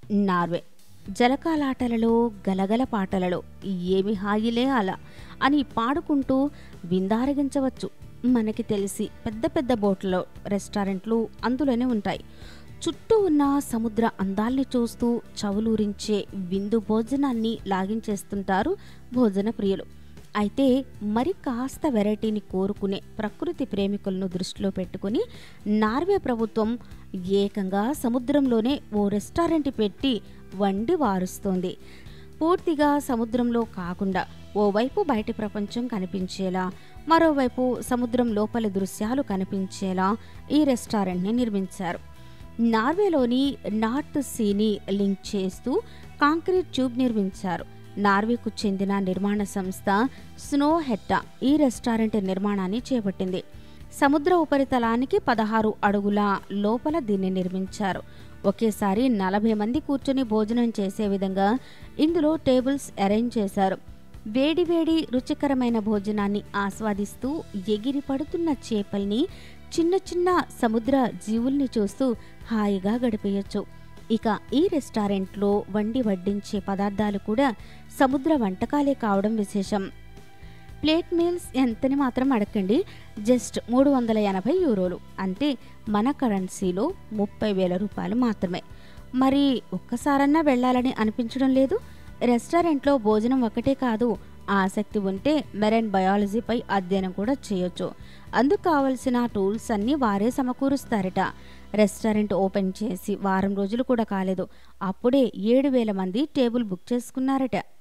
Norway జలకాలాటలలో గలగల పాటలలో ఏమి హాయిలే అలా అని పాడుకుంటూ విందారగించవచ్చు మనకి తెలిసి పెద్ద పెద్ద బోట్లలో రెస్టారెంట్లు అందులోనే ఉంటాయి చుట్టూ ఉన్న సముద్ర అందాల్ని చూస్తూ చవులూరించే విందు భోజనాన్ని లాగించేస్తుంటారు భోజన ప్రియులు అయితే మరి కాస్త వెరైటీని కోరుకునే ప్రకృతి ప్రేమికులను దృష్టిలో పెట్టుకుని నార్వే ప్రభుత్వం ఏకంగా సముద్రంలోనే ఓ రెస్టారెంట్ పెట్టి వండి వారుస్తోంది పూర్తిగా సముద్రంలో కాకుండా ఓవైపు బయటి ప్రపంచం కనిపించేలా మరోవైపు సముద్రం లోపలి దృశ్యాలు కనిపించేలా ఈ రెస్టారెంట్ని నిర్మించారు నార్వేలోని నార్త్ సీని లింక్ చేస్తూ కాంక్రీట్ ట్యూబ్ నిర్మించారు నార్వేకు చెందిన నిర్మాణ సంస్థ స్నో హెట్టా ఈ రెస్టారెంట్ నిర్మాణాన్ని చేపట్టింది సముద్ర ఉపరితలానికి పదహారు అడుగుల లోపల దీన్ని నిర్మించారు ఒకేసారి నలభై మంది కూర్చొని భోజనం చేసే విధంగా ఇందులో టేబుల్స్ అరేంజ్ చేశారు వేడివేడి రుచికరమైన భోజనాన్ని ఆస్వాదిస్తూ ఎగిరి పడుతున్న చేపల్ని చిన్న చిన్న సముద్ర జీవుల్ని చూస్తూ హాయిగా గడిపేయచ్చు ఇక ఈ రెస్టారెంట్లో వండి వడ్డించే పదార్థాలు కూడా సముద్ర వంటకాలే కావడం విశేషం ప్లేట్ మీల్స్ ఎంతని మాత్రం అడగండి జస్ట్ మూడు వందల ఎనభై యూరోలు అంటే మన కరెన్సీలో ముప్పై వేల రూపాయలు మాత్రమే మరి ఒక్కసారన్నా వెళ్ళాలని అనిపించడం లేదు రెస్టారెంట్లో భోజనం ఒకటే కాదు ఆసక్తి ఉంటే మెరైన్ బయాలజీపై అధ్యయనం కూడా చేయొచ్చు అందుకు కావలసిన టూల్స్ అన్నీ వారే సమకూరుస్తారట రెస్టారెంట్ ఓపెన్ చేసి వారం రోజులు కూడా కాలేదు అప్పుడే ఏడు వేల మంది టేబుల్ బుక్ చేసుకున్నారట